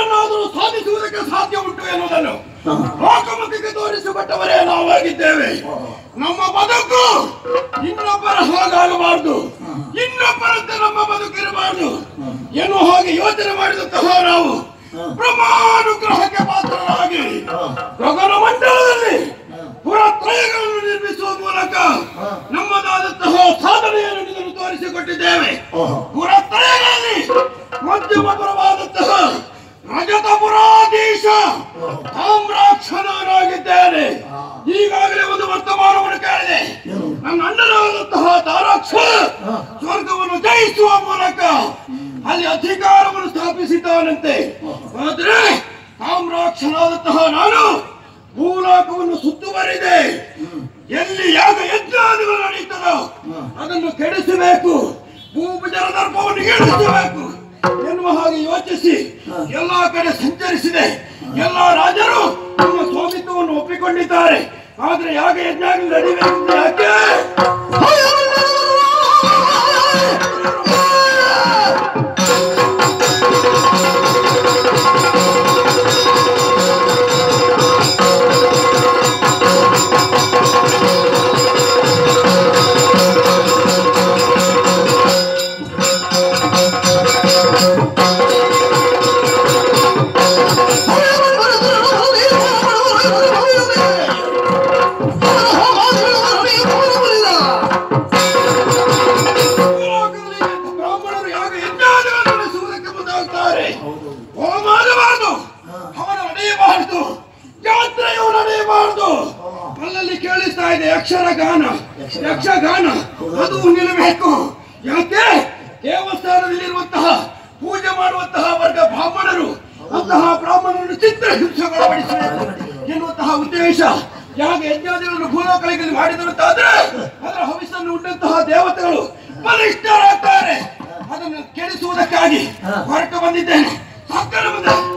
ಏನನ್ನಾದರೂ ಸಾಧಿಸುವುದಕ್ಕೆ ಸಾಧ್ಯ ಉಂಟು ಎನ್ನುವುದನ್ನು ಲೋಕಮುಖಕ್ಕೆ ತೋರಿಸಿಕೊಟ್ಟವರೇ ನಾವಾಗಿದ್ದೇವೆ ನಮ್ಮ ಬದುಕು ಇನ್ನೊಬ್ಬರ ಹಾಗಾಗಬಾರದು ಇನ್ನೊಬ್ಬರಂತೆ ನಮ್ಮ ಬದುಕಿರಬಾರದು ಎನ್ನುವ ಹಾಗೆ ಯೋಚನೆ ಮಾಡಿದಂತಹ ನಾವು ಬ್ರಹ್ಮಾನುಗ್ರಹಕ್ಕೆ ಪಾತ್ರರಾಗಿ ಗಗನ ಮಂಡಲದಲ್ಲಿ ಪುರತ್ರಯಗಳನ್ನು ನಿರ್ಮಿಸುವ ಮೂಲಕ ನಮ್ಮದಾದಂತಹ ಸಾಧನೆಯನ್ನು ಇದನ್ನು ತೋರಿಸಿಕೊಟ್ಟಿದ್ದೇವೆ ಪುರತ್ರಯಗಳಲ್ಲಿ ಮಧ್ಯಮಪುರವಾದಂತಹ ರಜತಪುರಾಧೀಶ ತಾಮ್ರಾಕ್ಷನಾಗಿದ್ದೇನೆ ಈಗಾಗಲೇ ಒಂದು ವರ್ತಮಾನವನ್ನು ಕೇಳಿದೆ ನನ್ನ ಅಣ್ಣನಾದಂತಹ ತಾರಾಕ್ಷ ಸ್ವರ್ಗವನ್ನು ಜಯಿಸುವ ಮೂಲಕ ಅಲ್ಲಿ ಅಧಿಕಾರವನ್ನು ಸ್ಥಾಪಿಸಿದ್ದಾನಂತೆ ಆದ್ರೆ ತಾಮ್ರಾಕ್ಷನಾದಂತಹ ನಾನು ಭೂಲೋಕವನ್ನು ಸುತ್ತುವರಿದೆ ಎಲ್ಲಿ ಯಾಗ ಯಜ್ಞಾದಿಗಳು ನಡೆಯುತ್ತದೋ ಅದನ್ನು ಕೆಡಿಸಬೇಕು ಭೂಮಿಜರ ದರ್ಪವನ್ನು ಇಳಿಸಬೇಕು ಎನ್ನುವ ಹಾಗೆ ಯೋಚಿಸಿ ಎಲ್ಲಾ ಕಡೆ ಸಂಚರಿಸಿದೆ ಎಲ್ಲಾ ರಾಜರು ನಮ್ಮ ಸ್ವಾಮಿತ್ವವನ್ನು ಒಪ್ಪಿಕೊಂಡಿದ್ದಾರೆ ಆದ್ರೆ ಯಾಗ ಯಜ್ಞಾದಿಗಳು ನಡಿಬೇಕು ಯಾಕೆ ಭೂಲೋಕದಲ್ಲಿ ಬ್ರಾಹ್ಮಣರು ಯಾಗ ಯಜ್ಞಾದಿಗಳನ್ನು ನಡೆಸುವುದಕ್ಕೆ ಮುಂದಾಗ್ತಾರೆ ಹೋಮ ಮಾಡಬಾರದು ಹವನ ನಡೆಯಬಾರದು ಯಾತ್ರೆಯು ನಡೆಯಬಾರದು ಅಲ್ಲಲ್ಲಿ ಕೇಳಿಸ್ತಾ ಇದೆ ಯಕ್ಷರ ಗಾನ ಯಕ್ಷಗಾನ ಅದು ನಿಲ್ಲಬೇಕು ಯಾಕೆ ದೇವಸ್ಥಾನದಲ್ಲಿರುವಂತಹ ಪೂಜೆ ಮಾಡುವಂತಹ ವರ್ಗ ಬ್ರಾಹ್ಮಣರು ಅಂತಹ ಬ್ರಾಹ್ಮಣರನ್ನು ಚಿತ್ರಹಿಂಸೆಗೊಳಪಡಿಸಬೇಕು ಎನ್ನುವಂತಹ ಉದ್ದೇಶ ಯಾಗ ಯಜ್ಞಾದಿಗಳನ್ನು ಭೂಲೋಕಗಳಿಗೆ ಮಾಡಿದಂತಾದ್ರೆ ಅದರ ಹವಿಸ್ಸನ್ನು ಉಂಟಂತಹ ದೇವತೆಗಳು ಬಲಿಷ್ಠರಾಗ್ತಾರೆ ಅದನ್ನು ಕೆಡಿಸುವುದಕ್ಕಾಗಿ ಹೊರಟು ಬಂದಿದ್ದೇನೆ ಸಕ್ಕರೆ ಬಂದ